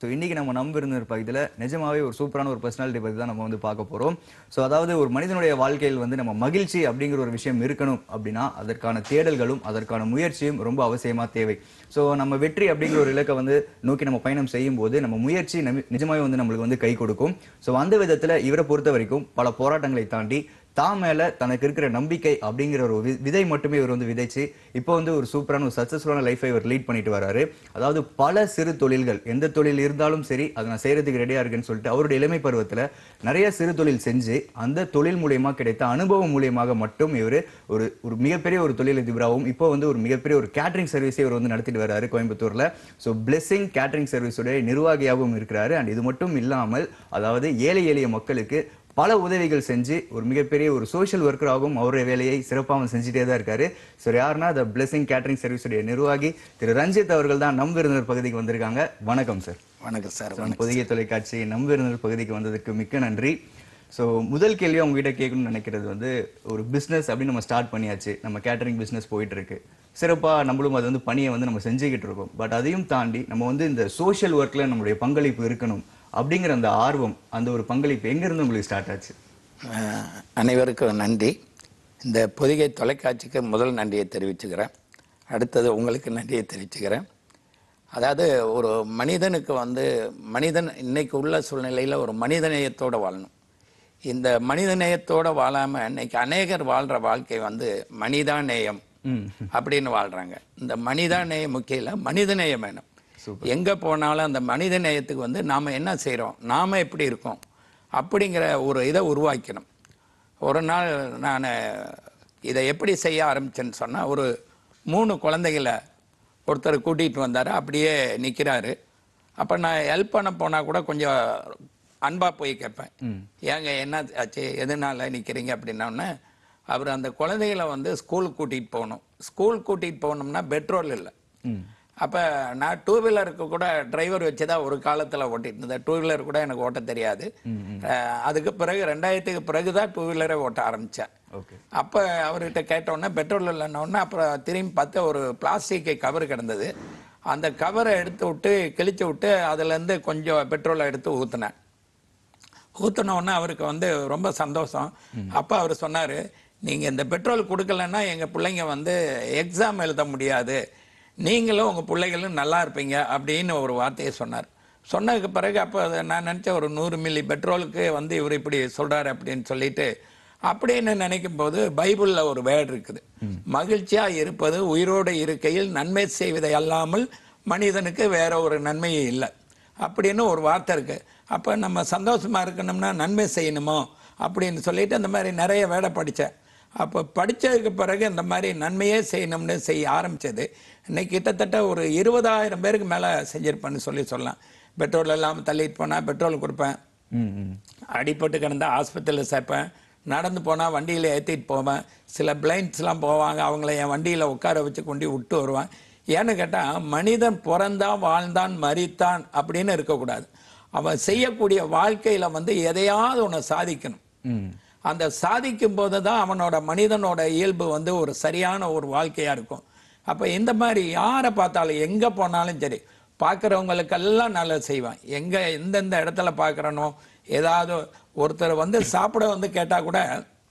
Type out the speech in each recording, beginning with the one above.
So இன்னைக்கு நம்ம நம்ப இருந்த பகுதியில் நிஜமாவே ஒரு சூப்பரான ஒரு பர்சனாலிட்டி பற்றி தான் நம்ம வந்து பார்க்க போகிறோம் ஸோ அதாவது ஒரு மனிதனுடைய வாழ்க்கையில் வந்து நம்ம மகிழ்ச்சி அப்படிங்கிற ஒரு விஷயம் இருக்கணும் அப்படின்னா அதற்கான தேடல்களும் அதற்கான முயற்சியும் ரொம்ப அவசியமாக தேவை ஸோ நம்ம வெற்றி அப்படிங்கிற ஒரு இலக்கை வந்து நோக்கி நம்ம பயணம் செய்யும் போது நம்ம முயற்சி நமி- நிஜமாவே வந்து நம்மளுக்கு வந்து கை கொடுக்கும் ஸோ அந்த விதத்தில் இவரை பொறுத்த வரைக்கும் பல போராட்டங்களை தாண்டி தான் மேல தனக்கு இருக்கிற நம்பிக்கை அப்படிங்கிற ஒரு வி- விதை மட்டுமே இவர் வந்து விதைச்சு இப்போ வந்து ஒரு சூப்பரான ஒரு சக்சஸ்ஃபுல்லான லைஃபை இவர் லீட் பண்ணிட்டு வராரு அதாவது பல சிறு தொழில்கள் எந்த தொழில் இருந்தாலும் சரி அதை நான் செய்யறதுக்கு ரெடியா இருக்கேன்னு சொல்லிட்டு அவருடைய இளமை பருவத்துல நிறைய சிறு தொழில் செஞ்சு அந்த தொழில் மூலியமா கிடைத்த அனுபவம் மூலியமாக மட்டும் இவர் ஒரு ஒரு மிகப்பெரிய ஒரு தொழிலதிபராகவும் இப்போ வந்து ஒரு மிகப்பெரிய ஒரு கேட்டரிங் சர்வீஸை இவர் வந்து நடத்திட்டு வராரு கோயம்புத்தூர்ல ஸோ பிளெஸிங் கேட்டரிங் சர்வீஸுடைய நிர்வாகியாகவும் இருக்கிறாரு அண்ட் இது மட்டும் இல்லாமல் அதாவது ஏழை எளிய மக்களுக்கு பல உதவிகள் செஞ்சு ஒரு மிகப்பெரிய ஒரு சோஷியல் ஒர்க்கராகவும் அவருடைய வேலையை சிறப்பாகவும் செஞ்சுட்டே தான் இருக்காரு ஸோ யாருன்னா த பிளெஸிங் கேட்டரிங் சர்வீஸுடைய நிர்வாகி திரு ரஞ்சித் அவர்கள் தான் நம் விருந்தினர் பகுதிக்கு வந்திருக்காங்க வணக்கம் சார் வணக்கம் சார் நம்ம பொதிகை தொலைக்காட்சி நம் விருந்தினர் பகுதிக்கு வந்ததுக்கு மிக்க நன்றி ஸோ முதல் கேள்வி உங்ககிட்ட கேட்கணும்னு நினைக்கிறது வந்து ஒரு பிஸ்னஸ் அப்படின்னு நம்ம ஸ்டார்ட் பண்ணியாச்சு நம்ம கேட்டரிங் பிஸ்னஸ் போயிட்டு இருக்கு சிறப்பாக நம்மளும் அது வந்து பணியை வந்து நம்ம செஞ்சுக்கிட்டு இருக்கோம் பட் அதையும் தாண்டி நம்ம வந்து இந்த சோஷியல் ஒர்க்கில் நம்மளுடைய பங்களிப்பு இருக்கணும் அப்படிங்கிற அந்த ஆர்வம் அந்த ஒரு பங்களிப்பு எங்கேருந்து உங்களுக்கு ஸ்டார்ட் ஆச்சு அஹ், அனைவருக்கும் நன்றி இந்த பொதிகை தொலைக்காட்சிக்கு முதல் நன்றியை தெரிவிச்சுக்கிறேன் அடுத்தது உங்களுக்கு நன்றியை தெரிவிச்சுக்கிறேன் அதாவது ஒரு மனிதனுக்கு வந்து மனிதன் இன்னைக்கு உள்ள சூழ்நிலையில் ஒரு மனிதநேயத்தோடு வாழணும் இந்த மனிதநேயத்தோடு வாழாமல் இன்னைக்கு அநேகர் வாழ்கிற வாழ்க்கை வந்து மனிதாநேயம் அப்படின்னு வாழ்கிறாங்க இந்த மனிதாநேயம் முக்கியம் இல்லை மனிதநேயம் வேணும் எங்கே போனாலும் அந்த மனித நேயத்துக்கு வந்து நாம் என்ன செய்கிறோம் நாம் எப்படி இருக்கோம் அப்படிங்கிற ஒரு இதை உருவாக்கணும் ஒரு நாள் நான் இதை எப்படி செய்ய ஆரம்பிச்சேன்னு சொன்னால் ஒரு மூணு குழந்தைகளை ஒருத்தர் கூட்டிகிட்டு வந்தார் அப்படியே நிற்கிறாரு அப்போ நான் ஹெல்ப் பண்ண போனால் கூட கொஞ்சம் அன்பாக போய் கேட்பேன் ஏங்க என்ன ஆச்சு எதனால நிற்கிறீங்க அப்படின்னோடனே அவர் அந்த குழந்தைகளை வந்து ஸ்கூலுக்கு கூட்டிகிட்டு போகணும் ஸ்கூல் கூட்டிகிட்டு போகணும்னா பெட்ரோல் இல்லை அப்போ நான் டூ வீலருக்கு கூட டிரைவர் வச்சு தான் ஒரு காலத்தில் ஓட்டிட்டு இருந்தேன் டூ வீலர் கூட எனக்கு ஓட்ட தெரியாது அஹ் அதுக்கு பிறகு ரெண்டாயிரத்துக்கு பிறகு தான் டூ வீலரை ஓட்ட ஆரம்பித்தேன் ஓகே அப்போ அவர்கிட்ட கேட்டோன்னே பெட்ரோல் இல்லைன்னொன்னே அப்புறம் திரும்பி பார்த்து ஒரு பிளாஸ்டிக் கவர் கிடந்தது அந்த கவரை எடுத்து விட்டு கிழிச்சு விட்டு அதுலேருந்து கொஞ்சம் பெட்ரோலை எடுத்து ஊற்றினேன் ஊற்றின உடனே அவருக்கு வந்து ரொம்ப சந்தோஷம் அப்போ அவர் சொன்னார் நீங்கள் இந்த பெட்ரோல் கொடுக்கலன்னா எங்கள் பிள்ளைங்க வந்து எக்ஸாம் எழுத முடியாது நீங்களும் உங்கள் பிள்ளைகளும் நல்லா இருப்பீங்க அப்படின்னு ஒரு வார்த்தையை சொன்னார் சொன்னதுக்கு பிறகு அப்போ அதை நான் நினச்சேன் ஒரு நூறு மில்லி பெட்ரோலுக்கு வந்து இவர் இப்படி சொல்கிறாரு அப்படின்னு சொல்லிட்டு அப்படின்னு நினைக்கும் போது பைபிளில் ஒரு வேர்டு இருக்குது மகிழ்ச்சியாக இருப்பது உயிரோடு இருக்கையில் நன்மை செய்வதை அல்லாமல் மனிதனுக்கு வேற ஒரு நன்மையும் இல்லை அப்படின்னு ஒரு வார்த்தை இருக்கு அப்போ நம்ம சந்தோஷமா இருக்கணும்னா நன்மை செய்யணுமோ அப்படின்னு சொல்லிட்டு அந்த மாதிரி நிறைய வேலை படித்தேன் அப்போ படித்ததுக்கு பிறகு இந்த மாதிரி நன்மையே செய்யணும்னு செய்ய ஆரம்பிச்சது இன்னைக்கு கிட்டத்தட்ட ஒரு இருபதாயிரம் பேருக்கு மேலே செஞ்சிருப்பேன்னு சொல்லி சொல்லலாம் பெட்ரோல் இல்லாமல் தள்ளிட்டு போனால் பெட்ரோல் கொடுப்பேன் ம் ம் அடிபட்டு கிடந்தா ஆஸ்பத்திரியில் சேர்ப்பேன் நடந்து போனால் வண்டியில் ஏற்றிட்டு போவேன் சில பிளைண்ட்ஸ்லாம் போவாங்க அவங்கள என் வண்டியில் உட்கார வச்சு கொண்டு விட்டு வருவேன் ஏன்னு கேட்டால் மனிதன் பிறந்தான் வாழ்ந்தான் மரித்தான் அப்படின்னு இருக்கக்கூடாது அவன் செய்யக்கூடிய வாழ்க்கையில் வந்து எதையாவது ஒன்று சாதிக்கணும் ம் அந்த சாதிக்கும் போது தான் அவனோட மனிதனோட இயல்பு வந்து ஒரு சரியான ஒரு வாழ்க்கையாக இருக்கும் அப்போ இந்த மாதிரி யாரை பார்த்தாலும் எங்கே போனாலும் சரி பார்க்குறவங்களுக்கெல்லாம் நல்லது செய்வேன் எங்கே எந்தெந்த இடத்துல பார்க்குறனோ ஏதாவது ஒருத்தர் வந்து சாப்பிட வந்து கேட்டால் கூட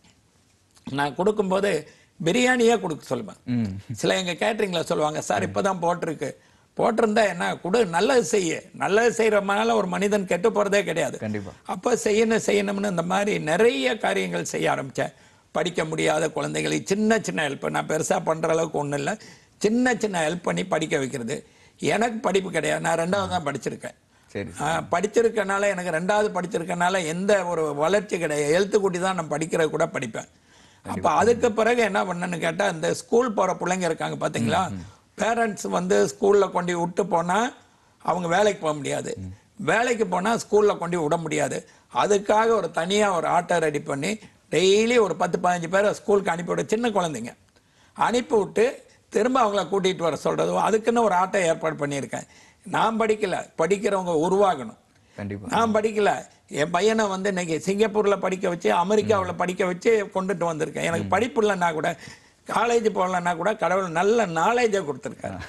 நான் கொடுக்கும்போது பிரியாணியே கொடுக்க சொல்லுவேன் ம் சில எங்கள் கேட்ரிங்கில் சொல்லுவாங்க சார் இப்போ தான் போட்டிருக்கு போட்டிருந்தா என்ன கொடு நல்லது செய்ய நல்லது செய்கிறதுனால ஒரு மனிதன் கெட்டு போகிறதே கிடையாது கண்டிப்பா அப்போ செய்யணும் செய்யணும்னு இந்த மாதிரி நிறைய காரியங்கள் செய்ய ஆரம்பித்தேன் படிக்க முடியாத குழந்தைகளுக்கு சின்ன சின்ன ஹெல்ப் நான் பெருசாக பண்ணுற அளவுக்கு ஒன்றும் இல்லை சின்ன சின்ன ஹெல்ப் பண்ணி படிக்க வைக்கிறது எனக்கு படிப்பு கிடையாது நான் ரெண்டாவது தான் படிச்சிருக்கேன் சரி ஆஹ் படிச்சிருக்கனால எனக்கு ரெண்டாவது படிச்சிருக்கனால எந்த ஒரு வளர்ச்சி கிடையாது எழுத்து கூட்டி தான் நான் படிக்கிறது கூட படிப்பேன் அப்போ அதுக்கு பிறகு என்ன பண்ணேன்னு கேட்டால் இந்த ஸ்கூல் போகிற பிள்ளைங்க இருக்காங்க பார்த்தீங்களா பேரண்ட்ஸ் வந்து ஸ்கூலில் கொண்டு விட்டு போனால் அவங்க வேலைக்கு போக முடியாது வேலைக்கு போனால் ஸ்கூலில் கொண்டு விட முடியாது அதுக்காக ஒரு தனியாக ஒரு ஆட்டோ ரெடி பண்ணி டெய்லி ஒரு பத்து பதினஞ்சு பேரை ஸ்கூலுக்கு அனுப்பிவிட சின்ன குழந்தைங்க அனுப்பி விட்டு திரும்ப அவங்கள கூட்டிகிட்டு வர சொல்கிறது அதுக்குன்னு ஒரு ஆட்டோ ஏற்பாடு பண்ணியிருக்கேன் நான் படிக்கல படிக்கிறவங்க உருவாகணும் கண்டிப்பா நான் படிக்கல என் பையனை வந்து இன்னைக்கு சிங்கப்பூர்ல படிக்க வச்சு அமெரிக்காவில் படிக்க வச்சு கொண்டுட்டு வந்திருக்கேன் எனக்கு படிப்பு இல்லைன்னா கூட காலேஜ் போகலன்னா கூட கடவுள் நல்ல நாலேஜை கொடுத்துருக்காரு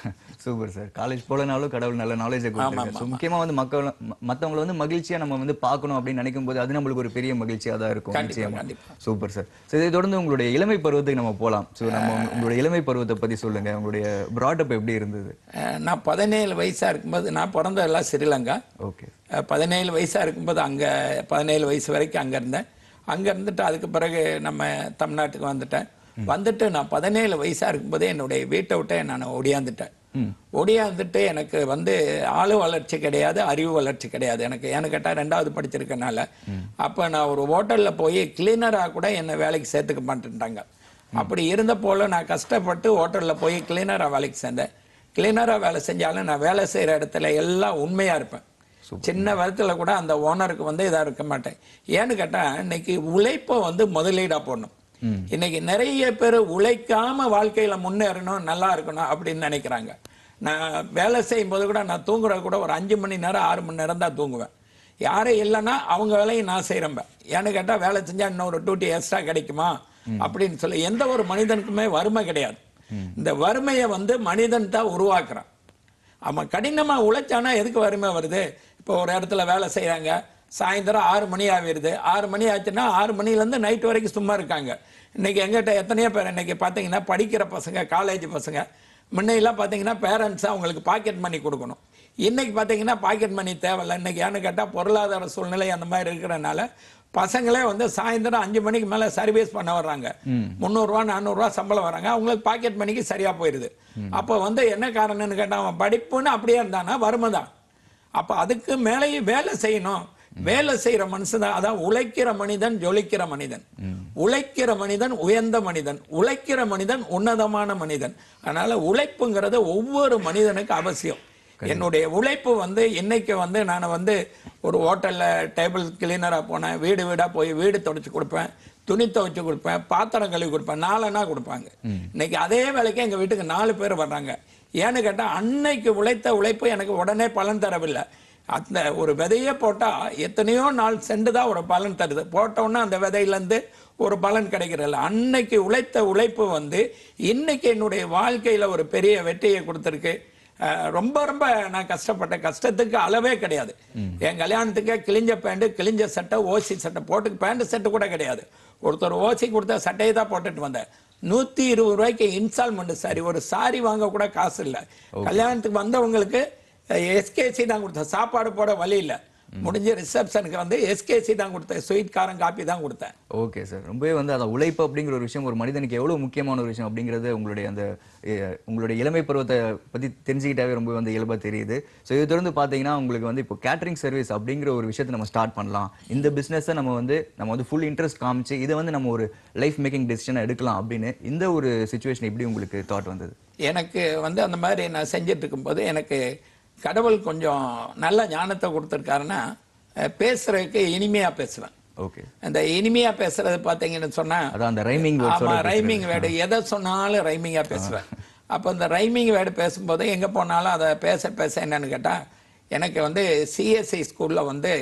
சூப்பர் சார் காலேஜ் போலனாலும் கடவுள் நல்ல நாலேஜை கொடுத்துருக்காரு ஸோ முக்கியமா வந்து மக்கள் ம- மத்தவங்கள வந்து மகிழ்ச்சியா நம்ம வந்து பார்க்கணும் அப்படின்னு நினைக்கும் போது அது நம்மளுக்கு ஒரு பெரிய மகிழ்ச்சியா தான் இருக்கும் கண்டிப்பா, நிச்சயமா கண்டிப்பா. சூப்பர் சார் ஸோ இதை தொடர்ந்து உங்களுடைய இளமை பருவத்துக்கு நம்ம போலாம் ஸோ நம்ம உங்க- உங்களுடைய இளமை பருவத்தை பத்தி சொல்லுங்க உங்களுடைய ப்ராடப் எப்படி இருந்தது அஹ் நான் பதினேழு வயசா இருக்கும்போது நான் பிறந்ததெல்லாம் ஸ்ரீலங்கா ஓகே அஹ் பதினேழு வயசா இருக்கும்போது அங்க பதினேழு வயசு வரைக்கும் அங்க இருந்தேன் அங்க இருந்துட்டு அதுக்கு பிறகு நம்ம தமிழ்நாட்டுக்கு வந்துட்டேன் வந்துட்டு நான் பதினேழு வயசா இருக்கும்போதே என்னுடைய வீட்டை விட்டு நான் ஒடியாந்துட்டேன் ஒடியாந்துட்டு எனக்கு வந்து ஆளு வளர்ச்சி கிடையாது அறிவு வளர்ச்சி கிடையாது எனக்கு ஏன்னு கேட்டா ரெண்டாவது படிச்சிருக்கனால அப்ப நான் ஒரு ஹோட்டல்ல போய் கிளீனரா கூட என்னை வேலைக்கு சேர்த்துக்க மாட்டேன்ட்டாங்க அப்படி இருந்த போல நான் கஷ்டப்பட்டு ஹோட்டல்ல போய் கிளீனரா வேலைக்கு சேர்ந்தேன் கிளீனரா வேலை செஞ்சாலும் நான் வேலை செய்யற இடத்துல எல்லாம் உண்மையா இருப்பேன் சின்ன விதத்துல கூட அந்த ஓனருக்கு வந்து இதா இருக்க மாட்டேன் ஏன்னு கேட்டா இன்னைக்கு உழைப்பை வந்து முதலீடா போடணும் இன்னைக்கு நிறைய பேர் உழைக்காம வாழ்க்கையில முன்னேறணும் நல்லா இருக்கணும் அப்படின்னு நினைக்கிறாங்க நான் வேலை செய்யும் போது கூட நான் தூங்குறது கூட ஒரு அஞ்சு மணி நேரம் ஆறு மணி நேரம் தான் தூங்குவேன் யாரும் இல்லைன்னா அவங்க வேலையை நான் செய்கிறேன் ஏன்னு கேட்டா வேலை செஞ்சா இன்னொரு டியூட்டி எக்ஸ்ட்ரா கிடைக்குமா அப்படின்னு சொல்லி எந்த ஒரு மனிதனுக்குமே வறுமை கிடையாது இந்த வறுமையை வந்து மனிதன் தான் உருவாக்குறான் அவன் கடினமா உழைச்சானா எதுக்கு வறுமை வருது இப்போ ஒரு இடத்துல வேலை செய்றாங்க சாயந்தரம் ஆறு மணி ஆகிடுது ஆறு மணி ஆச்சுன்னா ஆறு மணிலேருந்து நைட் வரைக்கும் சும்மா இருக்காங்க இன்னைக்கு எங்கிட்ட எத்தனையோ பேர் இன்னைக்கு பார்த்தீங்கன்னா படிக்கிற பசங்க காலேஜ் பசங்க முன்னையெல்லாம் பார்த்தீங்கன்னா பேரண்ட்ஸ் அவங்களுக்கு பாக்கெட் மணி கொடுக்கணும் இன்னைக்கு பார்த்தீங்கன்னா பாக்கெட் மணி தேவையில்ல இன்னைக்கு ஏன்னு கேட்டால் பொருளாதார சூழ்நிலை அந்த மாதிரி இருக்கிறனால பசங்களே வந்து சாயந்தரம் அஞ்சு மணிக்கு மேல சர்வீஸ் பண்ண வர்றாங்க முந்நூறுரூவா நானூறுரூவா சம்பளம் வராங்க அவங்களுக்கு பாக்கெட் மணிக்கு சரியா போயிருது அப்போ வந்து என்ன காரணம்னு கேட்டா அவன் படிப்புன்னு அப்படியே இருந்தானா வறுமை தான் அப்ப அதுக்கு மேலேயும் வேலை செய்யணும் வேலை செய்யற மனுஷன் தான் அதான் உழைக்கிற மனிதன் ஜொலிக்கிற மனிதன் உழைக்கிற மனிதன் உயர்ந்த மனிதன் உழைக்கிற மனிதன் உன்னதமான மனிதன் அதனால உழைப்புங்கிறது ஒவ்வொரு மனிதனுக்கு அவசியம் என்னுடைய உழைப்பு வந்து இன்னைக்கு வந்து நான் வந்து ஒரு ஹோட்டல்ல டேபிள் கிளீனரா போனேன் வீடு வீடா போய் வீடு துடைச்சு கொடுப்பேன் துணி துவைச்சு கொடுப்பேன் பாத்திரம் கழுவி கொடுப்பேன் நாலனா கொடுப்பாங்க இன்னைக்கு அதே வேலைக்கு எங்க வீட்டுக்கு நாலு பேர் வர்றாங்க ஏன்னு கேட்டா அன்னைக்கு உழைத்த உழைப்பு எனக்கு உடனே பலன் தரவில்லை அந்த ஒரு விதையே போட்டா எத்தனையோ நாள் சென்று தான் ஒரு பலன் தருது போட்டோன்னா அந்த விதையிலேருந்து ஒரு பலன் கிடைக்கிறதில்ல அன்னைக்கு உழைத்த உழைப்பு வந்து இன்னைக்கு என்னுடைய வாழ்க்கையில ஒரு பெரிய வெற்றியை கொடுத்துருக்கு அஹ் ரொம்ப ரொம்ப நான் கஷ்டப்பட்ட கஷ்டத்துக்கு அளவே கிடையாது என் கல்யாணத்துக்கே கிழிஞ்ச பேண்ட் கிழிஞ்ச சட்டை ஓசி சட்டை போட்டு பேண்ட் செட்டு கூட கிடையாது ஒருத்தர் ஓசி கொடுத்த சட்டையை தான் போட்டுட்டு வந்தேன் நூத்தி இருபது ரூபாய்க்கு இன்ஸ்டால்மெண்ட் சாரி ஒரு சாரி வாங்க கூட காசு இல்லை கல்யாணத்துக்கு வந்தவங்களுக்கு எஸ்கேசி தான் கொடுத்தேன் சாப்பாடு போட வழி இல்லை முடிஞ்ச ரிசப்ஷனுக்கு வந்து எஸ்கேசி தான் கொடுத்தேன் ஸ்வீட் காரம் காப்பி தான் கொடுத்தேன் ஓகே சார் ரொம்பவே வந்து அதான் உழைப்பு அப்படிங்கிற ஒரு விஷயம் ஒரு மனிதனுக்கு எவ்வளவு முக்கியமான ஒரு விஷயம் அப்படிங்கிறது உங்களுடைய அந்த அஹ், உங்களுடைய இளமை பருவத்தை பத்தி தெரிஞ்சுக்கிட்டாவே ரொம்ப வந்து இயல்பா தெரியுது ஸோ இது தொடர்ந்து பார்த்தீங்கன்னா உங்களுக்கு வந்து இப்போ கேட்டரிங் சர்வீஸ் அப்படிங்கிற ஒரு விஷயத்தை நம்ம ஸ்டார்ட் பண்ணலாம் இந்த பிஸ்னஸை நம்ம வந்து நம்ம வந்து ஃபுல் இன்ட்ரெஸ்ட் காமிச்சு இதை வந்து நம்ம ஒரு லைஃப் மேக்கிங் டெசிஷனை எடுக்கலாம் அப்படின்னு இந்த ஒரு சுச்சுவேஷன் எப்படி உங்களுக்கு தாட் வந்தது எனக்கு வந்து அந்த மாதிரி நான் செஞ்சுட்டு இருக்கும்போது எனக்கு கடவுள் கொஞ்சம் நல்ல ஞானத்தை கொடுத்துருக்காருன்னா அஹ், பேசுறதுக்கு இனிமையா பேசுவேன் ஓகே அந்த இனிமையா பேசுறது பாத்தீங்கன்னு சொன்னா அதான் அந்த ரைமிங் ஆமா ரைமிங் வேர்டு எதை சொன்னாலும் ரைமிங்கா பேசுவேன் அப்போ இந்த ரைமிங் வேர்டு பேசும்போது எங்க போனாலும் அதை பேச பேச என்னன்னு கேட்டா எனக்கு வந்து சிஎஸ்ஐ ஸ்கூல்ல வந்து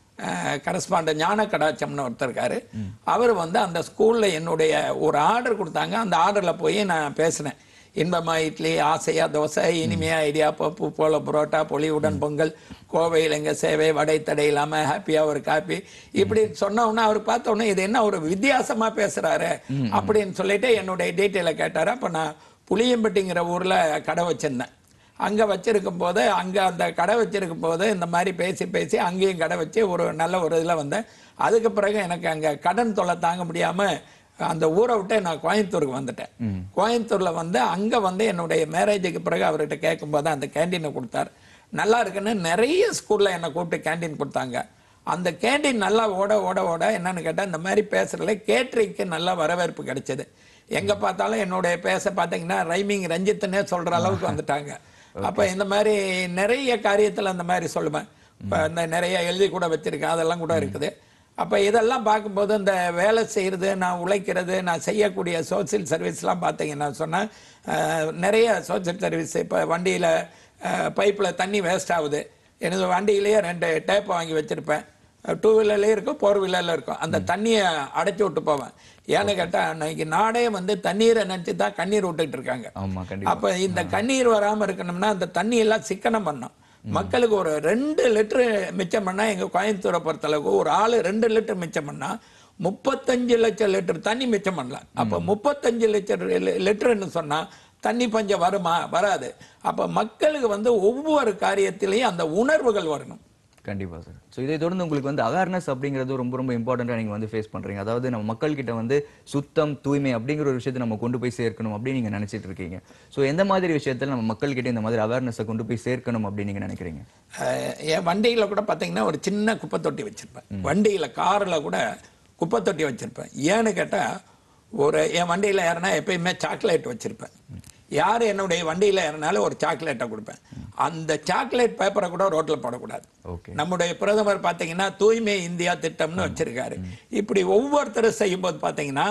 கரஸ்பாண்ட ஞான கடாச்சம்னு ஒருத்தர் இருக்காரு அவர் வந்து அந்த ஸ்கூல்ல என்னுடைய ஒரு ஆர்டர் கொடுத்தாங்க அந்த ஆர்டர்ல போய் நான் பேசினேன் இன்பமா இட்லி ஆசையா தோசை இனிமையா இடியாப்பம் பூ போல புரோட்டா பொலிவுடன் பொங்கல் கோவையில் எங்க சேவை வடை தடை இல்லாம ஹாப்பியா ஒரு காப்பி இப்படி சொன்ன உடனே அவர் பார்த்த உடனே இது என்ன ஒரு வித்தியாசமா பேசுறாரு அப்படின்னு சொல்லிட்டு என்னுடைய டீட்டெயிலை கேட்டாரு அப்ப நான் புளியம்பட்டிங்கிற ஊர்ல கடை வச்சிருந்தேன் அங்க வச்சிருக்கும் போது அங்க அந்த கடை வச்சிருக்கும் போது இந்த மாதிரி பேசி பேசி அங்கேயும் கடை வச்சு ஒரு நல்ல ஒரு இதுல வந்தேன் அதுக்கு பிறகு எனக்கு அங்க கடன் தொல்லை தாங்க முடியாம அந்த ஊரை விட்டு நான் கோயம்புத்தூருக்கு வந்துட்டேன் கோயம்புத்தூர்ல வந்து அங்க வந்து என்னுடைய மேரேஜுக்கு பிறகு அவர்கிட்ட கேட்கும்போது அந்த கேண்டீனை கொடுத்தார் நல்லா இருக்குன்னு நிறைய ஸ்கூல்ல என்னை கூப்பிட்டு கேண்டீன் கொடுத்தாங்க அந்த கேண்டீன் நல்லா ஓட ஓட ஓட என்னன்னு கேட்டா இந்த மாதிரி பேசுறதுல கேட்டரிங்க்கு நல்ல வரவேற்பு கிடைச்சது எங்க பார்த்தாலும் என்னுடைய பேச பார்த்தீங்கன்னா ரைமிங் ரஞ்சித்னே சொல்ற அளவுக்கு வந்துட்டாங்க அப்ப இந்த மாதிரி நிறைய காரியத்துல அந்த மாதிரி சொல்லுவேன் இப்ப இந்த நிறைய எழுதி கூட வச்சிருக்கேன் அதெல்லாம் கூட இருக்குது அப்ப இதெல்லாம் பார்க்கும்போது இந்த வேலை செய்யறது நான் உழைக்கிறது நான் செய்யக்கூடிய சோசியல் சர்வீஸ்லாம் பார்த்தீங்கன்னா சொன்னேன் அஹ், நிறைய சோசியல் சர்வீஸ் இப்போ வண்டியில பைப்பில் தண்ணி வேஸ்ட் ஆகுது எனது வண்டியிலேயே ரெண்டு டேப் வாங்கி வச்சிருப்பேன் டூ வீலர்லேயும் இருக்கும் ஃபோர் வீலர்ல இருக்கும் அந்த தண்ணியை அடைச்சி விட்டு போவேன் ஏன்னு கேட்டா இன்னைக்கு நாடே வந்து தண்ணீரை நினைச்சு தான் கண்ணீர் விட்டுட்டு இருக்காங்க ஆமா கண்டிப்பா அப்ப இந்த கண்ணீர் வராம இருக்கணும்னா அந்த தண்ணி எல்லாம் சிக்கனம் பண்ணும் மக்களுக்கு ஒரு ரெண்டு லிட்டர் மிச்சம் பண்ணா எங்க கோயம்புத்தூரை பொறுத்தளவுக்கு ஒரு ஆளு ரெண்டு லிட்டர் மிச்சம் பண்ணா முப்பத்தஞ்சு லட்சம் லிட்டர் தண்ணி மிச்சம் பண்ணலாம் அப்ப முப்பத்தஞ்சு லட்சம் லிட்டர்னு சொன்னா தண்ணி பஞ்சம் வருமா வராது அப்ப மக்களுக்கு வந்து ஒவ்வொரு காரியத்திலையும் அந்த உணர்வுகள் வரணும் கண்டிப்பா சார் ஸோ இதை தொடர்ந்து உங்களுக்கு வந்து அவேர்னஸ் அப்படிங்கிறது ரொம்ப ரொம்ப இம்பார்ட்டண்ட்டாக நீங்கள் வந்து ஃபேஸ் பண்றீங்க அதாவது நம்ம மக்கள் கிட்ட வந்து சுத்தம் தூய்மை அப்படிங்கிற ஒரு விஷயத்தை நம்ம கொண்டு போய் சேர்க்கணும் அப்படின்னு நீங்க நினைச்சிட்டு இருக்கீங்க ஸோ எந்த மாதிரி விஷயத்தில் நம்ம மக்கள் கிட்ட இந்த மாதிரி அவேர்னஸை கொண்டு போய் சேர்க்கணும் அப்படின்னு நீங்க நினைக்கிறீங்க அஹ் என் வண்டியில கூட பாத்தீங்கன்னா ஒரு சின்ன குப்பை தொட்டி வச்சிருப்பேன் வண்டியில கார்ல கூட குப்பை தொட்டி வச்சிருப்பேன் ஏன்னு கேட்டா ஒரு என் வண்டியில ஏறினா எப்பயுமே சாக்லேட் வச்சிருப்பேன் யார் என்னுடைய வண்டியில ஏறினாலும் ஒரு சாக்லேட்டை கொடுப்பேன் அந்த சாக்லேட் பேப்பரை கூட ரோட்ல போடக்கூடாது ஓகே நம்முடைய பிரதமர் பாத்தீங்கன்னா தூய்மை இந்தியா திட்டம்னு வச்சிருக்காரு இப்படி ஒவ்வொருத்தரும் செய்யும்போது பாத்தீங்கன்னா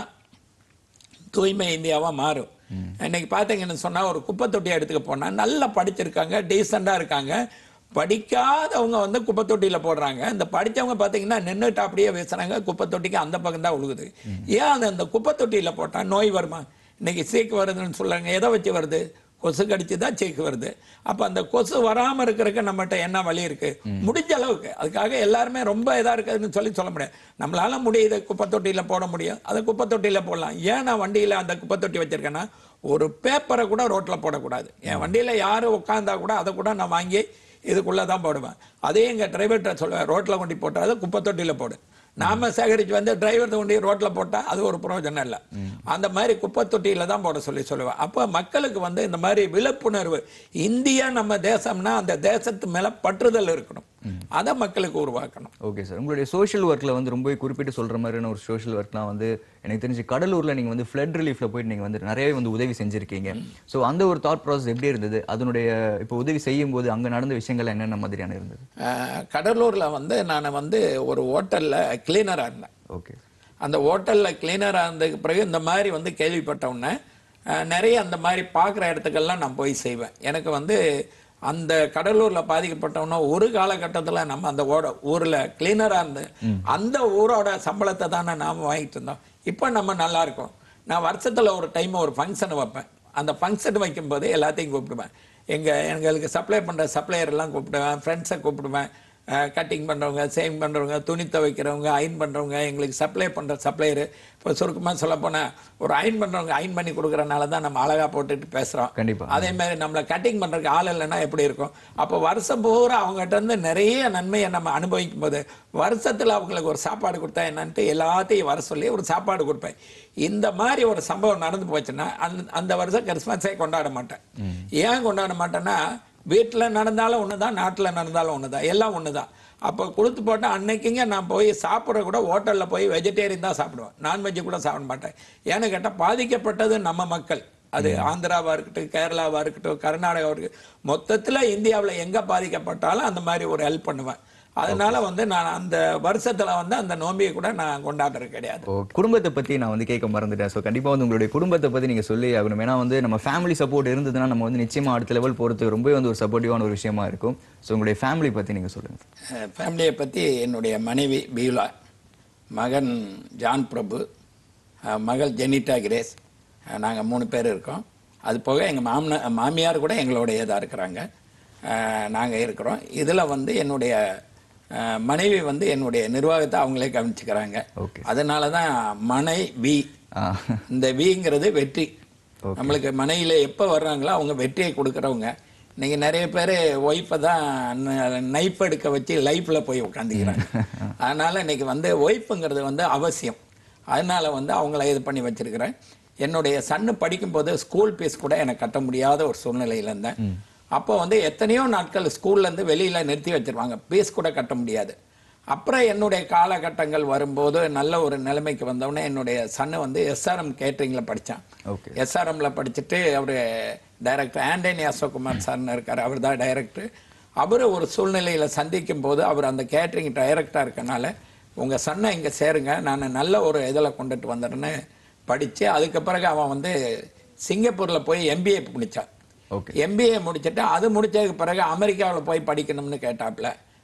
தூய்மை இந்தியாவா மாறும் இன்னைக்கு பார்த்தீங்கன்னு சொன்னா ஒரு குப்பை தொட்டியை எடுத்துக்க போனா நல்லா படிச்சிருக்காங்க டீசெண்டா இருக்காங்க படிக்காதவங்க வந்து குப்பை தொட்டியில போடுறாங்க இந்த படிச்சவங்க பார்த்தீங்கன்னா நின்றுட்டு அப்படியே வீசுறாங்க குப்பை தொட்டிக்கு அந்த பக்கம் தான் உழுகுது ஏன் அந்த அந்த குப்பை தொட்டியில போட்டா நோய் வருமா இன்னைக்கு சீக்கு வருதுன்னு சொல்றாங்க எதை வச்சு வருது கொசு கடிச்சு தான் சீக்கு வருது அப்ப அந்த கொசு வராம இருக்கிறதுக்கு நம்மகிட்ட என்ன வழி இருக்கு முடிஞ்ச அளவுக்கு அதுக்காக எல்லாருமே ரொம்ப இதா இருக்குதுன்னு சொல்லி சொல்ல முடியாது நம்மளால முடியுது குப்பை தொட்டியில போட முடியும் அதை குப்பை தொட்டியில போடலாம் ஏன் நான் வண்டியில அந்த குப்பை தொட்டி வச்சிருக்கேன்னா ஒரு பேப்பரை கூட ரோட்ல போடக்கூடாது என் வண்டியில யாரு உட்காந்தா கூட அதை கூட நான் வாங்கி இதுக்குள்ள தான் போடுவேன் அதே எங்க டிரைவர்கிட்ட சொல்லுவேன் ரோட்ல கொண்டு போட்டாத குப்பை தொட்டியில போடு நாம சேகரிச்சு வந்து டிரைவர் கொண்டு ரோட்ல போட்டா அது ஒரு பிரயோஜனம் இல்லை அந்த மாதிரி குப்பை தொட்டியில தான் போட சொல்லி சொல்லுவேன் அப்ப மக்களுக்கு வந்து இந்த மாதிரி விழிப்புணர்வு இந்தியா நம்ம தேசம்னா அந்த தேசத்து மேல பற்றுதல் இருக்கணும் அதை மக்களுக்கு உருவாக்கணும் ஓகே சார் உங்களுடைய சோஷியல் ஒர்க்ல வந்து ரொம்ப குறிப்பிட்டு சொல்ற மாதிரியான ஒரு சோஷியல் ஒர்க்லாம் வந்து எனக்கு தெரிஞ்சு கடலூர்ல நீங்க வந்து ஃப்ளட் ரிலீஃப்ல போயிட்டு நீங்க வந்து நிறையவே வந்து உதவி செஞ்சிருக்கீங்க ஸோ அந்த ஒரு தாட் ப்ராசஸ் எப்படி இருந்தது அதனுடைய இப்போ உதவி செய்யும் போது அங்க நடந்த விஷயங்கள் என்னென்ன மாதிரியான இருந்தது அஹ், கடலூர்ல வந்து நான் வந்து ஒரு ஹோட்டல்ல கிளீனரா இருந்தேன் ஓகே அந்த ஹோட்டல்ல கிளீனராக இருந்ததுக்கு பிறகு இந்த மாதிரி வந்து கேள்விப்பட்ட உடனே அஹ், நிறைய அந்த மாதிரி பார்க்குற இடத்துக்கெல்லாம் நான் போய் செய்வேன் எனக்கு வந்து அந்த கடலூர்ல பாதிக்கப்பட்டவன ஒரு காலகட்டத்துல நம்ம அந்த ஓட ஊர்ல கிளீனரா இருந்து அந்த ஊரோட சம்பளத்தை தானே நாம வாங்கிட்டு இருந்தோம் இப்போ நம்ம நல்லா இருக்கோம் நான் வருஷத்துல ஒரு டைம் ஒரு ஃபங்க்ஷன் வைப்பேன் அந்த ஃபங்க்ஷன் வைக்கும்போது எல்லாத்தையும் கூப்பிடுவேன் எங்க எங்களுக்கு சப்ளை பண்ற சப்ளையர் எல்லாம் கூப்பிடுவேன் ஃப்ரெண்ட்ஸை கூப்பிடுவேன் கட்டிங் பண்றவங்க சேவிங் பண்றவங்க துணி துவைக்கிறவங்க அயன் பண்றவங்க எங்களுக்கு சப்ளை பண்ற சப்ளையர் இப்போ சுருக்கமாக சொல்ல போனா ஒரு அயன் பண்றவங்க அயன் பண்ணி கொடுக்கறனால தான் நம்ம அழகா போட்டுட்டு பேசுறோம் கண்டிப்பா. அதே மாதிரி நம்மளை கட்டிங் பண்றதுக்கு ஆள் இல்லைன்னா எப்படி இருக்கும் அப்போ வருஷம் பூரா அவங்ககிட்ட இருந்து நிறைய நன்மையை நம்ம அனுபவிக்கும் போது வருஷத்துல அவங்களுக்கு ஒரு சாப்பாடு கொடுத்தா என்னன்ட்டு எல்லாத்தையும் வர சொல்லி ஒரு சாப்பாடு கொடுப்பேன் இந்த மாதிரி ஒரு சம்பவம் நடந்து போச்சுன்னா அந்த அந்த வருஷம் கிறிஸ்மஸே கொண்டாட மாட்டேன் ஏன் கொண்டாட மாட்டேன்னா வீட்டுல நடந்தாலும் ஒண்ணுதான் நாட்டுல நடந்தாலும் ஒண்ணுதான் எல்லாம் ஒண்ணுதான் அப்போ கொடுத்து போட்டா அன்னைக்குங்க நான் போய் சாப்பிட்ற கூட ஹோட்டல்ல போய் வெஜிடேரியன் தான் சாப்பிடுவேன் நான்வெஜ் கூட சாப்பிட மாட்டேன் ஏன்னு கேட்டா பாதிக்கப்பட்டது நம்ம மக்கள் அது ஆந்திராவா இருக்கட்டும் கேரளாவா இருக்கட்டும் கர்நாடகாவா இருக்கட்டும் மொத்தத்துல இந்தியாவுல எங்க பாதிக்கப்பட்டாலும் அந்த மாதிரி ஒரு ஹெல்ப் பண்ணுவேன் அதனால வந்து நான் அந்த வருஷத்துல வந்து அந்த நோம்பியை கூட நான் கொண்டாடுறது கிடையாது ஓ குடும்பத்தை பத்தி நான் வந்து கேட்க மறந்துட்டேன் ஸோ கண்டிப்பா வந்து உங்களுடைய குடும்பத்தை பத்தி நீங்க சொல்லி ஆகணும் ஏன்னா வந்து நம்ம ஃபேமிலி சப்போர்ட் இருந்ததுன்னா நம்ம வந்து நிச்சயமா அடுத்த லெவல் போறதுக்கு ரொம்பவே வந்து ஒரு சப்போர்ட்டிவான ஒரு விஷயமா இருக்கும் ஸோ உங்களுடைய ஃபேமிலி பத்தி நீங்க சொல்லுங்க ஃபேமிலியை பற்றி என்னுடைய மனைவி பீலா மகன் ஜான் பிரபு அஹ், மகள் ஜெனிட்டா கிரேஸ் நாங்கள் மூணு பேர் இருக்கோம் அது போக எங்கள் மாமன மாமியார் கூட எங்களுடைய இதாக இருக்கிறாங்க நாங்கள் இருக்கிறோம் இதில் வந்து என்னுடைய அஹ், மனைவி வந்து என்னுடைய நிர்வாகத்தை அவங்களே கவனிச்சுக்கிறாங்க ஓகே அதனால தான் மனை வி ஆ இந்த விங்கிறது வெற்றி நம்மளுக்கு மனையில எப்போ வர்றாங்களோ அவங்க வெற்றியை கொடுக்குறவங்க இன்னைக்கு நிறைய பேர் ஒய்ஃபை தான் நைஃப் எடுக்க வச்சு லைஃப்ல போய் உட்காந்துக்கிறாங்க அதனால இன்னைக்கு வந்து ஒய்ஃபுங்கிறது வந்து அவசியம் அதனால வந்து அவங்கள இது பண்ணி வச்சிருக்கிறேன் என்னுடைய சன்னு படிக்கும்போது ஸ்கூல் ஃபீஸ் கூட எனக்கு கட்ட முடியாத ஒரு சூழ்நிலையில இருந்தேன் அப்போ வந்து எத்தனையோ நாட்கள் ஸ்கூல்ல இருந்து வெளியில நிறுத்தி வச்சிருவாங்க ஃபீஸ் கூட கட்ட முடியாது அப்புறம் என்னுடைய காலகட்டங்கள் வரும்போது நல்ல ஒரு நிலைமைக்கு வந்தவுடனே என்னுடைய சன்னு வந்து எஸ்ஆர்எம் கேட்டரிங்கில் படித்தான் ஓகே எஸ்ஆர்எம்ல படிச்சுட்டு அவர் டைரக்டர் ஆண்டனி அசோக்குமார் சார்னு இருக்கார் அவர் தான் டைரக்டர் அவர் ஒரு சூழ்நிலையில சந்திக்கும் போது அவர் அந்த கேட்டரிங் டைரக்டராக இருக்கனால உங்க சன்னை இங்க சேருங்க நான் நல்ல ஒரு இதில் கொண்டுட்டு வந்துடுறேன்னு படிச்சு அதுக்கு பிறகு அவன் வந்து சிங்கப்பூர்ல போய் எம்பிஏ முடிச்சான் ஓகே எம்பிஏ முடிச்சுட்டு அது முடிச்சதுக்கு பிறகு அமெரிக்காவில் போய் படிக்கணும்னு கேட்டாப்புல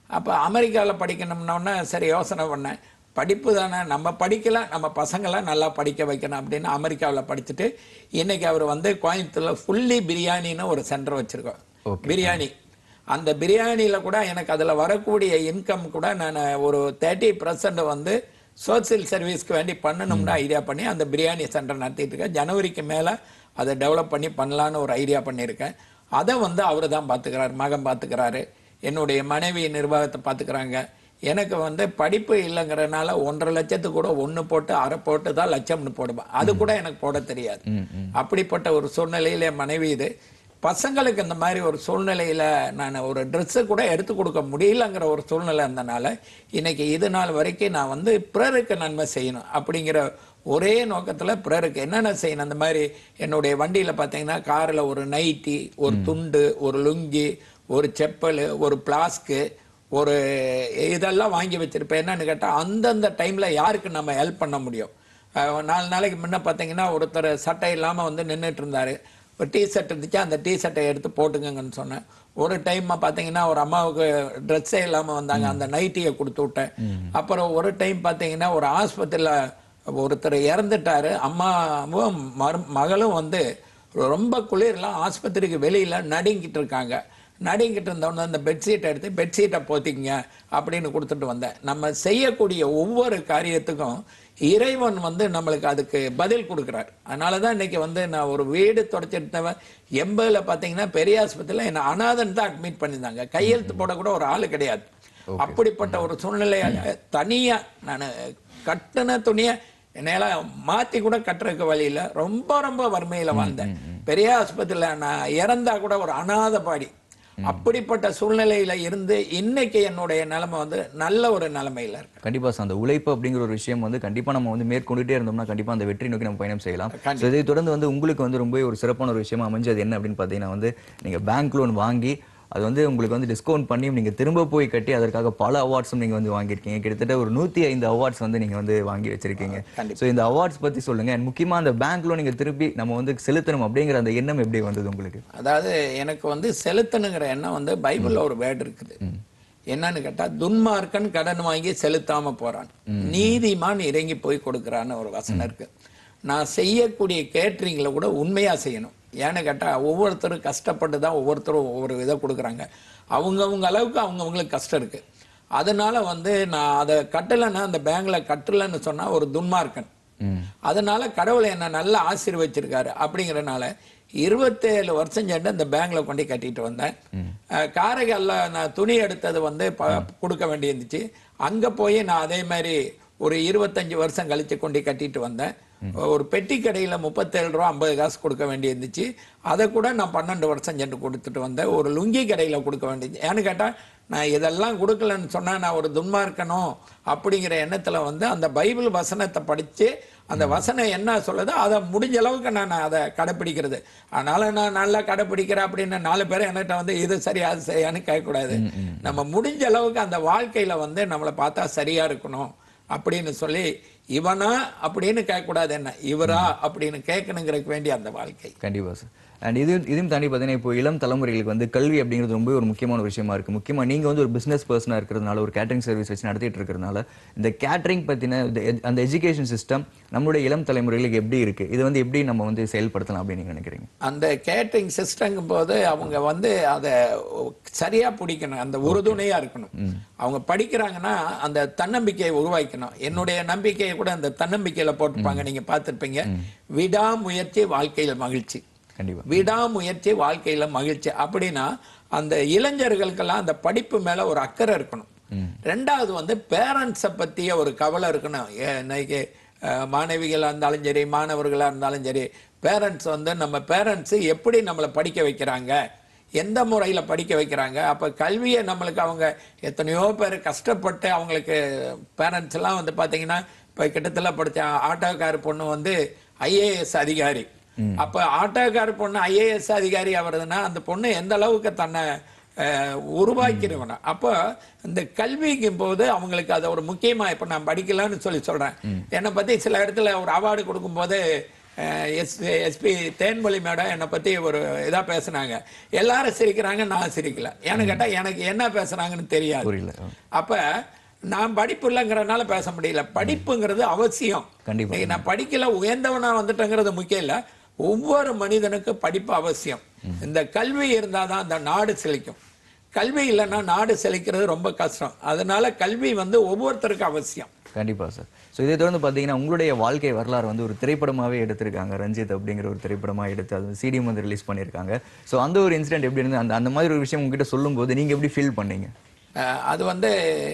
அப்போ அமெரிக்காவில் படிக்கணும்னோடனே சரி யோசனை பண்ணேன் படிப்பு தானே நம்ம படிக்கல நம்ம பசங்களை நல்லா படிக்க வைக்கணும் அப்படின்னு அமெரிக்காவில் படிச்சுட்டு இன்னைக்கு அவர் வந்து கோயம்புத்தூர்ல ஃபுல்லி பிரியாணின்னு ஒரு சென்டர் வச்சிருக்கோம் பிரியாணி அந்த பிரியாணியில் கூட எனக்கு அதில் வரக்கூடிய இன்கம் கூட நான் ஒரு தேர்ட்டி பர்சன்ட் வந்து சோசியல் சர்வீஸ்க்கு வேண்டி பண்ணணும்னு ஐடியா பண்ணி அந்த பிரியாணி சென்டர் நடத்திட்டு இருக்கேன் ஜனவரிக்கு மேலே அதை டெவலப் பண்ணி பண்ணலான்னு ஒரு ஐடியா பண்ணியிருக்கேன் அதை வந்து அவர் தான் பார்த்துக்கிறாரு மகன் பார்த்துக்கிறாரு என்னுடைய மனைவி நிர்வாகத்தை பார்த்துக்கிறாங்க எனக்கு வந்து படிப்பு இல்லைங்கிறனால ஒன்றரை லட்சத்துக்கு கூட ஒன்று போட்டு அரை போட்டு தான் லட்சம்னு போடுவேன் அது கூட எனக்கு போட தெரியாது அப்படிப்பட்ட ஒரு சூழ்நிலையில என் மனைவி இது பசங்களுக்கு இந்த மாதிரி ஒரு சூழ்நிலையில நான் ஒரு ட்ரெஸ்ஸு கூட எடுத்து கொடுக்க முடியலங்கிற ஒரு சூழ்நிலை இருந்தனால இன்னைக்கு இது நாள் வரைக்கும் நான் வந்து பிறருக்கு நன்மை செய்யணும் அப்படிங்கிற ஒரே நோக்கத்துல பிறருக்கு என்னென்ன செய்யணும் அந்த மாதிரி என்னுடைய வண்டியில பார்த்தீங்கன்னா கார்ல ஒரு நைட்டி ஒரு துண்டு ஒரு லுங்கி ஒரு செப்பல் ஒரு பிளாஸ்க்கு ஒரு இதெல்லாம் வாங்கி வச்சிருப்பேன் என்னன்னு கேட்டா அந்தந்த டைம்ல யாருக்கு நம்ம ஹெல்ப் பண்ண முடியும் அஹ் நாலு நாளைக்கு முன்ன பார்த்தீங்கன்னா ஒருத்தர் சட்டை இல்லாம வந்து நின்றுட்டு இருந்தாரு ஒரு டீ ஷர்ட் இருந்துச்சு அந்த டீ ஷர்ட்டை எடுத்து போட்டுங்கன்னு சொன்னேன் ஒரு டைம் பார்த்தீங்கன்னா ஒரு அம்மாவுக்கு ட்ரெஸ்ஸே இல்லாமல் வந்தாங்க அந்த நைட்டியை கொடுத்து விட்டேன் அப்புறம் ஒரு டைம் பார்த்தீங்கன்னா ஒரு ஆஸ்பத்திரியில் ஒருத்தர் இறந்துட்டாரு அம்மாவும் மரு மகளும் வந்து ரொம்ப குளிர்லாம் ஆஸ்பத்திரிக்கு வெளியில நடுங்கிட்டு இருக்காங்க நடுங்கிட்டு இருந்தவொடனே அந்த பெட்ஷீட்டை எடுத்து பெட்ஷீட்டை போத்திக்கங்க அப்படின்னு கொடுத்துட்டு வந்தேன் நம்ம செய்யக்கூடிய ஒவ்வொரு காரியத்துக்கும் இறைவன் வந்து நம்மளுக்கு அதுக்கு பதில் கொடுக்குறார் அதனால தான் இன்னைக்கு வந்து நான் ஒரு வீடு தொடச்சிருந்தவன் எண்பதுல பார்த்தீங்கன்னா பெரிய ஆஸ்பத்திரியில் என்னை அனாதன் தான் அட்மிட் பண்ணியிருந்தாங்க கையெழுத்து போட கூட ஒரு ஆள் கிடையாது அப்படிப்பட்ட ஒரு சூழ்நிலையால தனியா நான் கட்டின துணியை என்னால மாத்தி கூட கட்டுறதுக்கு வழியில ரொம்ப ரொம்ப வறுமையில வாழ்ந்தேன் பெரிய ஆஸ்பத்திரியில நான் இறந்தா கூட ஒரு அனாத பாடி அப்படிப்பட்ட சூழ்நிலையில இருந்து இன்னைக்கு என்னுடைய நிலைமை வந்து நல்ல ஒரு நிலைமையில இருக்கு கண்டிப்பா சார் அந்த உழைப்பு அப்படிங்கிற ஒரு விஷயம் வந்து கண்டிப்பா நம்ம வந்து மேற்கொண்டுட்டே இருந்தோம்னா கண்டிப்பா அந்த வெற்றி நோக்கி நம்ம பயணம் செய்யலாம் கண்டிப்பா. So, இதை தொடர்ந்து வந்து உங்களுக்கு வந்து ரொம்ப ஒரு சிறப்பான ஒரு விஷயமா அமைஞ்சது என்ன அப்படின்னு பார்த்தீங்கன்னா வந்து நீங்க பேங்க் லோன் வாங்கி அது வந்து உங்களுக்கு வந்து டிஸ்கவுண்ட் பண்ணி நீங்க திரும்ப போய் கட்டி அதற்காக பல அவார்ட்ஸும் நீங்க வந்து வாங்கியிருக்கீங்க கிட்டத்தட்ட ஒரு நூத்தி ஐந்து அவார்ட்ஸ் வந்து நீங்க வந்து வாங்கி வச்சிருக்கீங்க கண்டிப்பா. ஸோ இந்த அவார்ட்ஸ் பத்தி சொல்லுங்க And முக்கியமா அந்த பேங்க் லோன் நீங்க திருப்பி நம்ம வந்து செலுத்தணும் அப்படிங்கிற அந்த எண்ணம் எப்படி வந்தது உங்களுக்கு அதாவது எனக்கு வந்து செலுத்தணுங்கிற எண்ணம் வந்து பைபிள்ல ஒரு வேர்டு இருக்குது என்னன்னு கேட்டா துன்மார்க்கன் கடன் வாங்கி செலுத்தாம போறான் நீதிமான் இறங்கி போய் கொடுக்கறான்னு ஒரு வசனம் இருக்கு நான் செய்யக்கூடிய கேட்டரிங்ல கூட உண்மையா செய்யணும் ஏன்னு கேட்டா ஒவ்வொருத்தரும் கஷ்டப்பட்டு தான் ஒவ்வொருத்தரும் ஒவ்வொரு இதை கொடுக்குறாங்க அவங்கவங்க அளவுக்கு அவங்கவங்களுக்கு கஷ்டம் இருக்கு அதனால வந்து நான் அதை கட்டலைன்னா அந்த பேங்க்ல கட்டலைன்னு சொன்னா ஒரு துன்மார்க்கன் அதனால கடவுளை என்ன நல்லா ஆசீர்வச்சிருக்காரு அப்படிங்கறனால இருபத்தேழு வருஷம் சென்று இந்த பேங்க்ல கொண்டு போய் கட்டிட்டு வந்தேன் அஹ் காரைக்கால்ல நான் துணி எடுத்தது வந்து ப- கொடுக்க வேண்டியிருந்துச்சு அங்க போய் நான் அதே மாதிரி ஒரு இருபத்தஞ்சு வருஷம் கழிச்சு கொண்டு கட்டிட்டு வந்தேன் ஒரு பெட்டி கடையில முப்பத்தேழு ரூபா ஐம்பது காசு கொடுக்க வேண்டியிருந்துச்சு அதை கூட நான் பன்னெண்டு வருஷம் சென்று கொடுத்துட்டு வந்தேன் ஒரு லுங்கி கடையில கொடுக்க வேண்டியது ஏன்னு கேட்டா நான் இதெல்லாம் கொடுக்கலன்னு சொன்னா நான் ஒரு துன்மார்க்கணும் அப்படிங்கிற எண்ணத்துல வந்து அந்த பைபிள் வசனத்தை படிச்சு அந்த வசனம் என்ன சொல்லுதோ அதை முடிஞ்ச அளவுக்கு நான் அதை கடைப்பிடிக்கிறது அதனால நான் நல்லா கடைப்பிடிக்கிறேன் அப்படின்னு நாலு பேர் என்கிட்ட வந்து இது சரியா அது சரியான்னு கேட்கக்கூடாது நம்ம முடிஞ்ச அளவுக்கு அந்த வாழ்க்கையில வந்து நம்மளை பார்த்தா சரியா இருக்கணும் அப்படின்னு சொல்லி இவனா அப்படின்னு கேட்கக்கூடாது என்ன இவரா அப்படின்னு கேட்கணுங்கிறதுக்கு வேண்டிய அந்த வாழ்க்கை கண்டிப்பா சார் அண்ட் இது இதையும் தாண்டி பார்த்தீங்கன்னா இப்போ இளம் தலைமுறைகளுக்கு வந்து கல்வி அப்படிங்கிறது ரொம்ப ஒரு முக்கியமான ஒரு விஷயமா இருக்கு முக்கியமா நீங்க வந்து ஒரு பிசினஸ் பர்சனா இருக்கிறதுனால ஒரு கேட்டரிங் சர்வீஸ் வச்சு நடத்திட்டு இருக்கிறதுனால இந்த கேட்டரிங் பத்தின இந்த எ- அந்த எஜுகேஷன் சிஸ்டம் நம்மளுடைய இளம் தலைமுறைகளுக்கு எப்படி இருக்கு இது வந்து எப்படி நம்ம வந்து செயல்படுத்தலாம் அப்படின்னு நீங்க நினைக்கிறீங்க அந்த கேட்டரிங் சிஸ்டங்கும் போது அவங்க வந்து அதை சரியா பிடிக்கணும் அந்த உறுதுணையா இருக்கணும் அவங்க படிக்கிறாங்கன்னா அந்த தன்னம்பிக்கையை உருவாக்கணும் என்னுடைய நம்பிக்கையை கூட அந்த தன்னம்பிக்கையில போட்டுப்பாங்க நீங்க பார்த்திருப்பீங்க விடாமுயற்சி வாழ்க்கையில் மகிழ்ச்சி கண்டிப்பா விடாமுயற்சி வாழ்க்கையில மகிழ்ச்சி அப்படின்னா அந்த இளைஞர்களுக்கெல்லாம் அந்த படிப்பு மேல ஒரு அக்கறை இருக்கணும் ரெண்டாவது வந்து பேரண்ட்ஸை பத்திய ஒரு கவலை இருக்கணும் ஏ- இன்னைக்கு அஹ், மாணவிகளா இருந்தாலும் சரி மாணவர்களா இருந்தாலும் சரி பேரண்ட்ஸ் வந்து நம்ம பேரண்ட்ஸ் எப்படி நம்மளை படிக்க வைக்கிறாங்க எந்த முறையில் படிக்க வைக்கிறாங்க அப்போ கல்வியை நம்மளுக்கு அவங்க எத்தனையோ பேர் கஷ்டப்பட்டு அவங்களுக்கு பேரண்ட்ஸ் எல்லாம் வந்து பார்த்தீங்கன்னா இப்போ கிட்டத்தட்ட படித்த ஆட்டோக்கார் பொண்ணு வந்து ஐஏஎஸ் அதிகாரி அப்ப ஆட்டோக்கார பொண்ணு ஐஏஎஸ் அதிகாரி ஆவறதுன்னா அந்த பொண்ணு எந்த அளவுக்கு தன்னை அஹ், உருவாக்கிருக்கணும் அப்போ இந்த கல்விக்கும் போது அவங்களுக்கு அது ஒரு முக்கியமா இப்ப நான் படிக்கலாம்னு சொல்லி சொல்றேன் என்னை பத்தி சில இடத்துல ஒரு அவார்டு கொடுக்கும்போது எஸ் எஸ்பி தேன்மொழி மேடம் என்னை பற்றி ஒரு இதாக பேசுனாங்க எல்லாரும் சிரிக்கிறாங்க நான் சிரிக்கல ஏன்னு கேட்டால் எனக்கு என்ன பேசுனாங்கன்னு தெரியாது புரியல அப்ப நான் படிப்பு இல்லைங்கிறனால பேச முடியல படிப்புங்கிறது அவசியம் கண்டிப்பா. இன்னைக்கு நான் படிக்கல உயர்ந்தவனா வந்துட்டேங்கிறது முக்கியம் இல்ல ஒவ்வொரு மனிதனுக்கு படிப்பு அவசியம் இந்த கல்வி இருந்தாதான் அந்த நாடு செழிக்கும் கல்வி இல்லைன்னா நாடு செழிக்கிறது ரொம்ப கஷ்டம் அதனால கல்வி வந்து ஒவ்வொருத்தருக்கும் அவசியம் கண்டிப்பா சார் ஸோ இதை தொடர்ந்து பார்த்தீங்கன்னா உங்களுடைய வாழ்க்கை வரலாறு வந்து ஒரு திரைப்படமாவே எடுத்திருக்காங்க ரஞ்சித் அப்படிங்கிற ஒரு திரைப்படமா எடுத்து அது சிடிஎம் வந்து ரிலீஸ் பண்ணியிருக்காங்க ஸோ அந்த ஒரு இன்சிடென்ட் எப்படி இருந்து அந்த அந்த மாதிரி ஒரு விஷயம் உங்ககிட்ட சொல்லும்போது நீங்க எப்படி ஃபீல் பண்ணீங்க அஹ் அது வந்து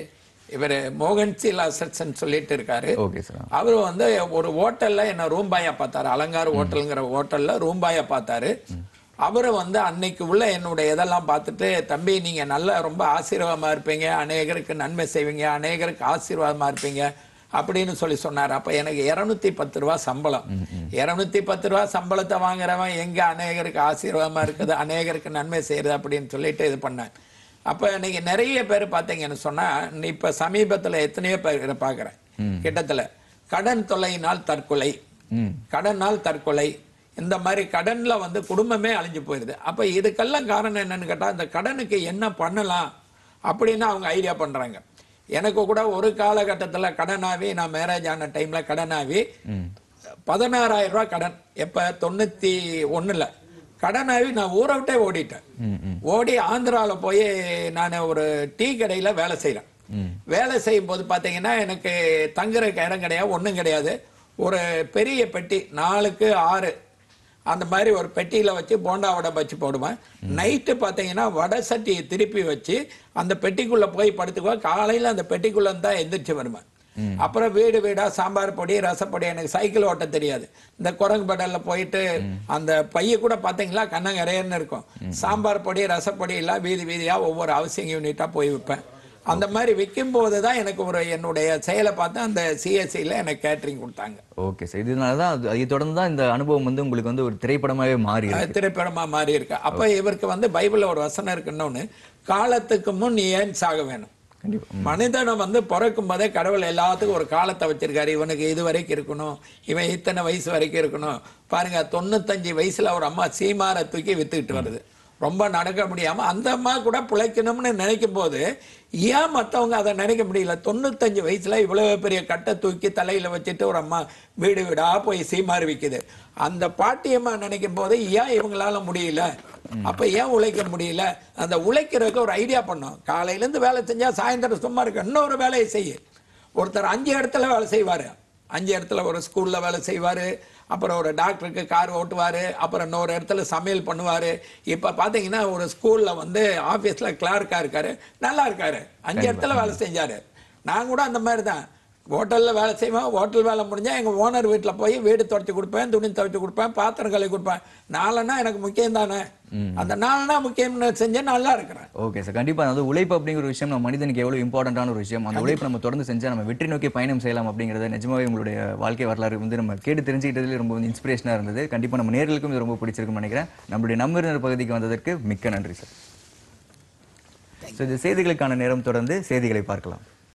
இவர் மோகன் சீல் அசட்சன் சொல்லிட்டு இருக்காரு ஓகே சார் அவர் வந்து ஒரு ஹோட்டல்ல என்ன ரூம் பாயா பார்த்தாரு அலங்கார ஹோட்டலுங்கிற ஹோட்டல்ல ரூம் பாயா பார்த்தாரு அவரு வந்து அன்னைக்கு உள்ள என்னுடைய இதெல்லாம் பார்த்துட்டு தம்பி நீங்க நல்ல ரொம்ப ஆசீர்வாதமா இருப்பீங்க அநேகருக்கு நன்மை செய்வீங்க அநேகருக்கு ஆசீர்வாதமா இருப்பீங்க அப்படின்னு சொல்லி சொன்னார் அப்ப எனக்கு இருநூத்தி பத்து ரூபா சம்பளம் இருநூத்தி பத்து ரூபா சம்பளத்தை வாங்குறவன் எங்க அநேகருக்கு ஆசீர்வாதமா இருக்குது அநேகருக்கு நன்மை செய்யறது அப்படின்னு சொல்லிட்டு இது பண்ணேன் அப்ப இன்னைக்கு நிறைய பேர் பார்த்தீங்கன்னு சொன்னா இப்ப சமீபத்துல எத்தனையோ பேர் பார்க்குறேன் கிட்டத்துல கடன் தொல்லையினால் தற்கொலை ம் கடனால் தற்கொலை இந்த மாதிரி கடன்ல வந்து குடும்பமே அழிஞ்சு போயிருது அப்ப இதுக்கெல்லாம் காரணம் என்னன்னு கேட்டா இந்த கடனுக்கு என்ன பண்ணலாம் அப்படின்னு அவங்க ஐடியா பண்றாங்க எனக்கு கூட ஒரு காலகட்டத்துல கடனாவி நான் மேரேஜ் ஆன டைம்ல கடனாவி பதினாறாயிரம் ரூபாய் கடன் எப்ப தொண்ணூத்தி ஒண்ணுல கடனாவி நான் ஊரை விட்டே ஓடிட்டேன் ம் ம் ஓடி ஆந்திரால போய் நான் ஒரு டீ கடையில வேலை செய்யறேன் வேலை செய்யும் போது பாத்தீங்கன்னா எனக்கு தங்குறதுக்கு இடம் கிடையாது ஒண்ணும் கிடையாது ஒரு பெரிய பெட்டி நாலுக்கு ஆறு அந்த மாதிரி ஒரு பெட்டியில வச்சு போண்டா வடை வச்சு போடுவேன் நைட்டு பாத்தீங்கன்னா வடை சட்டியை திருப்பி வச்சு அந்த பெட்டிக்குள்ள போய் படுத்துக்குவேன் காலையில அந்த பெட்டிக்குள்ள தான் எந்திரிச்சு வருவேன் அப்புறம் வீடு வீடா சாம்பார் பொடி ரசப்பொடி எனக்கு சைக்கிள் ஓட்ட தெரியாது இந்த குரங்கு படல்ல போயிட்டு அந்த பைய கூட பாத்தீங்களா கண்ணங்கரையன்னு இருக்கும் சாம்பார் பொடி ரசப்பொடி எல்லாம் வீதி வீதியா ஒவ்வொரு ஹவுசிங் யூனிட்டா போய் விற்பேன் அந்த மாதிரி விற்கும் போது தான் எனக்கு ஒரு என்னுடைய செயலை பார்த்து அந்த சிஎஸ்சியில் எனக்கு கேட்டரிங் கொடுத்தாங்க ஓகே சார் இதனால தான் அது- அதை தொடர்ந்து தான் இந்த அனுபவம் வந்து உங்களுக்கு வந்து ஒரு திரைப்படமாவே மாறி இருக்கு. அது திரைப்படமா மாறி இருக்கு அப்ப இவருக்கு வந்து பைபிள்ல ஒரு வசனம் இருக்குன்னு காலத்துக்கு முன் நீ ஏன் சாக வேணும் கண்டிப்பா மனிதனை வந்து பிறக்கும் போதே கடவுள் எல்லாத்துக்கும் ஒரு காலத்தை வச்சிருக்காரு இவனுக்கு இது வரைக்கும் இருக்கணும் இவன் இத்தனை வயசு வரைக்கும் இருக்கணும் பாருங்க தொண்ணூத்தஞ்சு வயசுல ஒரு அம்மா சீமாரை தூக்கி வித்துக்கிட்டு வருது ரொம்ப நடக்க முடியாம அந்த அம்மா கூட பிழைக்கணும்னு நினைக்கும் போது ஏன் மத்தவங்க அதை நினைக்க முடியல தொண்ணூத்தஞ்சு வயசுல இவ்வளவு பெரிய கட்டை தூக்கி தலையில வச்சுட்டு ஒரு அம்மா வீடு வீடா போய் சீமாறு விக்குது அந்த பாட்டியம்மா நினைக்கும் போது ஏன் இவங்களால முடியல அப்ப ஏன் உழைக்க முடியல அந்த உழைக்கிறதுக்கு ஒரு ஐடியா பண்ணோம் காலையில இருந்து வேலை செஞ்சா சாயந்தரம் சும்மா இருக்க இன்னொரு வேலையை செய்ய ஒருத்தர் அஞ்சு இடத்துல வேலை செய்வாரு அஞ்சு இடத்துல ஒரு ஸ்கூல்ல வேலை செய்வாரு அப்புறம் ஒரு டாக்டருக்கு கார் ஓட்டுவாரு அப்புறம் இன்னொரு இடத்துல சமையல் பண்ணுவாரு இப்ப பாத்தீங்கன்னா ஒரு ஸ்கூல்ல வந்து ஆபீஸ்ல கிளார்க்கா இருக்காரு நல்லா இருக்காரு அஞ்சு இடத்துல வேலை செஞ்சாரு நான் கூட அந்த மாதிரி தான் ஹோட்டல்ல வேலை செய்வேன் ஹோட்டல் வேலை முடிஞ்சா எங்க ஓனர் வீட்டுல போய் வீடு துடைச்சு கொடுப்பேன் துணி துவைச்சு கொடுப்பேன் பாத்திரம் கழுவி கொடுப்பேன் நாலனா எனக்கு முக்கியம் தானே அந்த நாலனா முக்கியம்னு செஞ்சா நல்லா இருக்கிறேன் ஓகே சார் கண்டிப்பா அதாவது உழைப்பு அப்படிங்கிற ஒரு விஷயம் நம்ம மனிதனுக்கு எவ்வளவு இம்பார்ட்டன்டான ஒரு விஷயம் அந்த உழைப்பு நம்ம தொடர்ந்து செஞ்சா நம்ம வெற்றி நோக்கி பயணம் செய்யலாம் அப்படிங்கறத நிஜமாவே உங்களுடைய வாழ்க்கை வரலாறு வந்து நம்ம கேட்டு தெரிஞ்சுக்கிட்டதுல ரொம்ப வந்து இன்ஸ்பிரேஷனா இருந்தது கண்டிப்பா நம்ம நேர்களுக்கும் இது ரொம்ப பிடிச்சிருக்கும்னு நினைக்கிறேன் நம்மளுடைய நம்பினர் பகுதிக்கு வந்ததற்கு மிக்க நன்றி சார் ஸோ இந்த செய்திகளுக்கான நேரம் தொடர்ந்து செய்திகளை பார்க்கலாம்